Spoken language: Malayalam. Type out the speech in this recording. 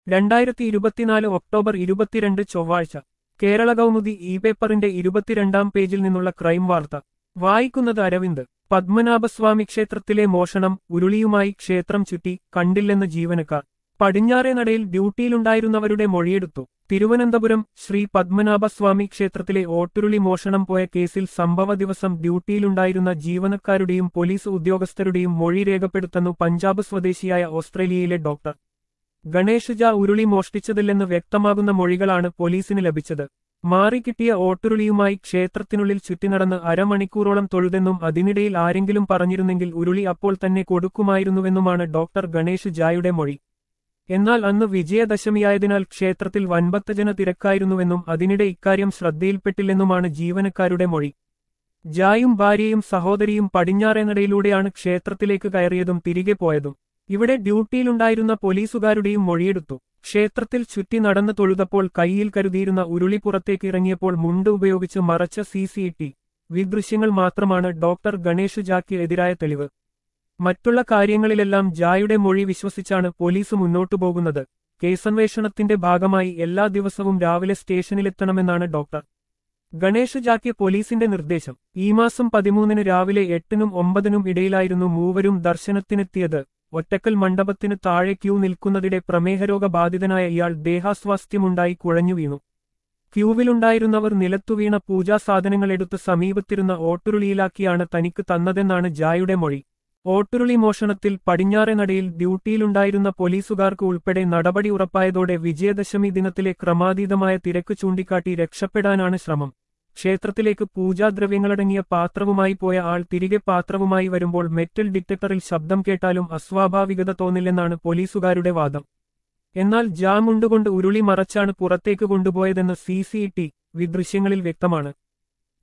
രണ്ടായിരത്തി ഇരുപത്തിനാല് ഒക്ടോബർ ഇരുപത്തിരണ്ട് ചൊവ്വാഴ്ച കേരള കൗമുദി ഇ പേപ്പറിന്റെ ഇരുപത്തിരണ്ടാം പേജിൽ നിന്നുള്ള ക്രൈം വാർത്ത വായിക്കുന്നത് അരവിന്ദ് പത്മനാഭസ്വാമി ക്ഷേത്രത്തിലെ മോഷണം ഉരുളിയുമായി ക്ഷേത്രം ചുറ്റി കണ്ടില്ലെന്ന് ജീവനക്കാർ പടിഞ്ഞാറേ നടയിൽ ഡ്യൂട്ടിയിലുണ്ടായിരുന്നവരുടെ മൊഴിയെടുത്തു തിരുവനന്തപുരം ശ്രീ പത്മനാഭസ്വാമി ക്ഷേത്രത്തിലെ ഓട്ടുരുളി മോഷണം പോയ കേസിൽ സംഭവ ദിവസം ഡ്യൂട്ടിയിലുണ്ടായിരുന്ന ജീവനക്കാരുടെയും പോലീസ് ഉദ്യോഗസ്ഥരുടെയും മൊഴി രേഖപ്പെടുത്തുന്നു പഞ്ചാബ് സ്വദേശിയായ ഓസ്ട്രേലിയയിലെ ഡോക്ടർ ഗണേഷ് ജ ഉരുളി മോഷ്ടിച്ചതില്ലെന്ന് വ്യക്തമാകുന്ന മൊഴികളാണ് പോലീസിന് ലഭിച്ചത് മാറിക്കിട്ടിയ ഓട്ടുരുളിയുമായി ക്ഷേത്രത്തിനുള്ളിൽ ചുറ്റിനടന്ന് അരമണിക്കൂറോളം തൊഴുതെന്നും അതിനിടയിൽ ആരെങ്കിലും പറഞ്ഞിരുന്നെങ്കിൽ ഉരുളി അപ്പോൾ തന്നെ കൊടുക്കുമായിരുന്നുവെന്നുമാണ് ഡോക്ടർ ഗണേഷ് ജായുടെ മൊഴി എന്നാൽ അന്ന് വിജയദശമിയായതിനാൽ ക്ഷേത്രത്തിൽ വൻഭക്തജന തിരക്കായിരുന്നുവെന്നും അതിനിടെ ഇക്കാര്യം ശ്രദ്ധയിൽപ്പെട്ടില്ലെന്നുമാണ് ജീവനക്കാരുടെ മൊഴി ജായും ഭാര്യയും സഹോദരിയും പടിഞ്ഞാറേനടയിലൂടെയാണ് ക്ഷേത്രത്തിലേക്ക് കയറിയതും തിരികെ പോയതും ഇവിടെ ഡ്യൂട്ടിയിലുണ്ടായിരുന്ന പോലീസുകാരുടെയും മൊഴിയെടുത്തു ക്ഷേത്രത്തിൽ ചുറ്റി നടന്നു തൊഴുതപ്പോൾ കൈയിൽ കരുതിയിരുന്ന ഉരുളി പുറത്തേക്ക് ഇറങ്ങിയപ്പോൾ മുണ്ട് ഉപയോഗിച്ച് മറച്ച സി സി ടി വി ദൃശ്യങ്ങൾ മാത്രമാണ് ഡോക്ടർ ഗണേഷ് ജാക്ക് എതിരായ തെളിവ് മറ്റുള്ള കാര്യങ്ങളിലെല്ലാം ജായുടെ മൊഴി വിശ്വസിച്ചാണ് പോലീസ് മുന്നോട്ടു പോകുന്നത് കേസന്വേഷണത്തിന്റെ ഭാഗമായി എല്ലാ ദിവസവും രാവിലെ സ്റ്റേഷനിലെത്തണമെന്നാണ് ഡോക്ടർ ഗണേഷ് ജാക്ക് പോലീസിന്റെ നിർദ്ദേശം ഈ മാസം പതിമൂന്നിന് രാവിലെ എട്ടിനും ഒമ്പതിനും ഇടയിലായിരുന്നു മൂവരും ദർശനത്തിനെത്തിയത് ഒറ്റക്കൽ മണ്ഡപത്തിന് താഴെ ക്യൂ നിൽക്കുന്നതിടെ പ്രമേഹരോഗ ബാധിതനായ ഇയാൾ ദേഹാസ്വാസ്ഥ്യമുണ്ടായി കുഴഞ്ഞു വീണു ക്യൂവിലുണ്ടായിരുന്നവർ നിലത്തുവീണ പൂജാ സാധനങ്ങൾ എടുത്ത് സമീപത്തിരുന്ന ഓട്ടുരുളിയിലാക്കിയാണ് തനിക്ക് തന്നതെന്നാണ് ജായുടെ മൊഴി ഓട്ടുരുളി മോഷണത്തിൽ പടിഞ്ഞാറെ നടയിൽ ഡ്യൂട്ടിയിലുണ്ടായിരുന്ന പോലീസുകാർക്ക് ഉൾപ്പെടെ നടപടി ഉറപ്പായതോടെ വിജയദശമി ദിനത്തിലെ ക്രമാതീതമായ തിരക്ക് ചൂണ്ടിക്കാട്ടി രക്ഷപ്പെടാനാണ് ശ്രമം ക്ഷേത്രത്തിലേക്ക് പൂജാദ്രവ്യങ്ങളടങ്ങിയ പാത്രവുമായി പോയ ആൾ തിരികെ പാത്രവുമായി വരുമ്പോൾ മെറ്റൽ ഡിറ്റക്ടറിൽ ശബ്ദം കേട്ടാലും അസ്വാഭാവികത തോന്നില്ലെന്നാണ് പോലീസുകാരുടെ വാദം എന്നാൽ ജാമുണ്ടുകൊണ്ട് ഉരുളി മറച്ചാണ് പുറത്തേക്ക് കൊണ്ടുപോയതെന്ന് സി സി ടി വി ദൃശ്യങ്ങളിൽ വ്യക്തമാണ്